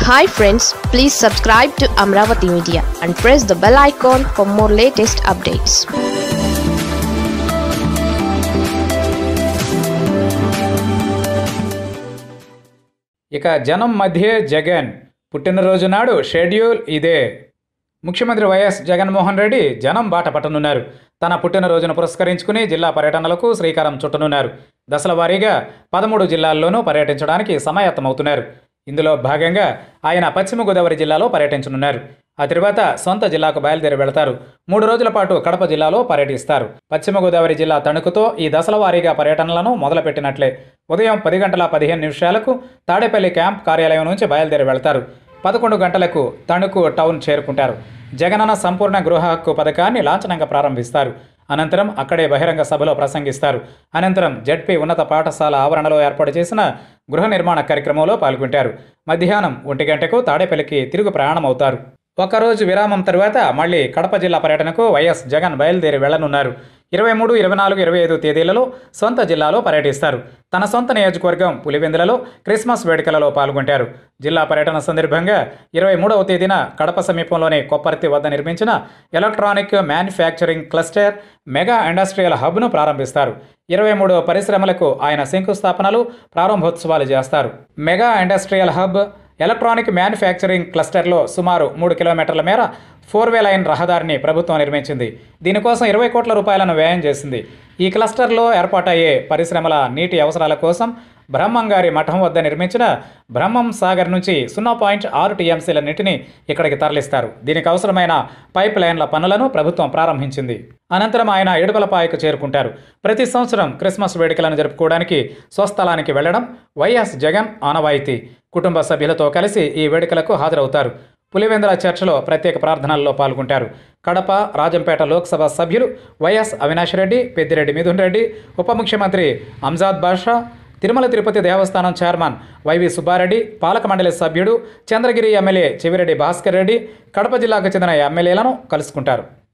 hi friends please subscribe to Amaravati media and press the bell icon for more latest updates ఇక జనం మధ్యే జగన్ పుట్టినరోజు నాడు షెడ్యూల్ ఇదే ముఖ్యమంత్రి వైఎస్ జగన్మోహన్ రెడ్డి జనం బాట పట్టనున్నారు తన పుట్టినరోజును పురస్కరించుకుని జిల్లా పర్యటనలకు శ్రీకారం చుట్టనున్నారు దశల వారీగా పదమూడు జిల్లాల్లోనూ పర్యటించడానికి సమాయత్తమవుతున్నారు ఇందులో భాగంగా ఆయన పశ్చిమ గోదావరి జిల్లాలో పర్యటించనున్నారు ఆ తర్వాత సొంత జిల్లాకు బయలుదేరి వెళతారు మూడు రోజుల పాటు కడప జిల్లాలో పర్యటిస్తారు పశ్చిమ గోదావరి జిల్లా తణుకుతో ఈ దశల వారీగా పర్యటనలను మొదలుపెట్టినట్లే ఉదయం పది గంటల పదిహేను నిమిషాలకు తాడేపల్లి క్యాంప్ కార్యాలయం నుంచి బయలుదేరి వెళతారు పదకొండు గంటలకు తణుకు టౌన్ చేరుకుంటారు జగనన్న సంపూర్ణ గృహ హక్కు పథకాన్ని లాంఛనంగా ప్రారంభిస్తారు అనంతరం అక్కడే బహిరంగ సభలో ప్రసంగిస్తారు అనంతరం జడ్పీ ఉన్నత పాఠశాల ఆవరణలో ఏర్పాటు చేసిన గృహ నిర్మాణ కార్యక్రమంలో పాల్గొంటారు మధ్యాహ్నం ఒంటి గంటకు తాడేపల్లికి తిరుగు ప్రయాణం అవుతారు ఒకరోజు విరామం తరువాత మళ్ళీ కడప జిల్లా పర్యటనకు వైఎస్ జగన్ బయలుదేరి వెళ్లనున్నారు ఇరవై మూడు ఇరవై నాలుగు ఇరవై ఐదు తేదీలలో సొంత జిల్లాలో పర్యటిస్తారు తన సొంత నియోజకవర్గం పులివెందులలో క్రిస్మస్ వేడుకలలో పాల్గొంటారు జిల్లా పర్యటన సందర్భంగా ఇరవై మూడవ తేదీన కడప సమీపంలోని కొప్పర్తి వద్ద నిర్మించిన electronic manufacturing cluster mega industrial హబ్ను ప్రారంభిస్తారు ఇరవై మూడు పరిశ్రమలకు ఆయన శంకుస్థాపనలు ప్రారంభోత్సవాలు చేస్తారు mega industrial hub electronic manufacturing క్లస్టర్లో సుమారు మూడు కిలోమీటర్ల మేర ఫోర్ వే లైన్ రహదారిని ప్రభుత్వం నిర్మించింది దీనికోసం ఇరవై కోట్ల రూపాయలను వ్యయం చేసింది ఈ క్లస్టర్లో ఏర్పాటయ్యే పరిశ్రమల నీటి అవసరాల కోసం బ్రహ్మంగారి మఠం వద్ద నిర్మించిన బ్రహ్మం సాగర్ నుంచి సున్నా పాయింట్ ఆరు టీఎంసీల నీటిని ఇక్కడికి తరలిస్తారు దీనికి అవసరమైన పైప్ లైన్ల పనులను ప్రభుత్వం ప్రారంభించింది అనంతరం ఆయన ఏడుపలపాయకు చేరుకుంటారు ప్రతి సంవత్సరం క్రిస్మస్ వేడుకలను జరుపుకోవడానికి స్వస్థలానికి వెళ్లడం వైఎస్ జగన్ ఆనవాయితీ కుటుంబ సభ్యులతో కలిసి ఈ వేడుకలకు హాజరవుతారు పులివెందుల చర్చలో ప్రత్యేక ప్రార్థనల్లో పాల్గొంటారు కడప రాజంపేట లోక్సభ సభ్యులు వైఎస్ అవినాష్ రెడ్డి పెద్దిరెడ్డి మిథున్ రెడ్డి ఉప ముఖ్యమంత్రి అంజాద్ బాషా తిరుమల తిరుపతి దేవస్థానం చైర్మన్ వైవి సుబ్బారెడ్డి పాలక మండలి సభ్యుడు చంద్రగిరి ఎమ్మెల్యే చెవిరెడ్డి భాస్కర్ రెడ్డి కడప జిల్లాకు చెందిన ఎమ్మెల్యేలను కలుసుకుంటారు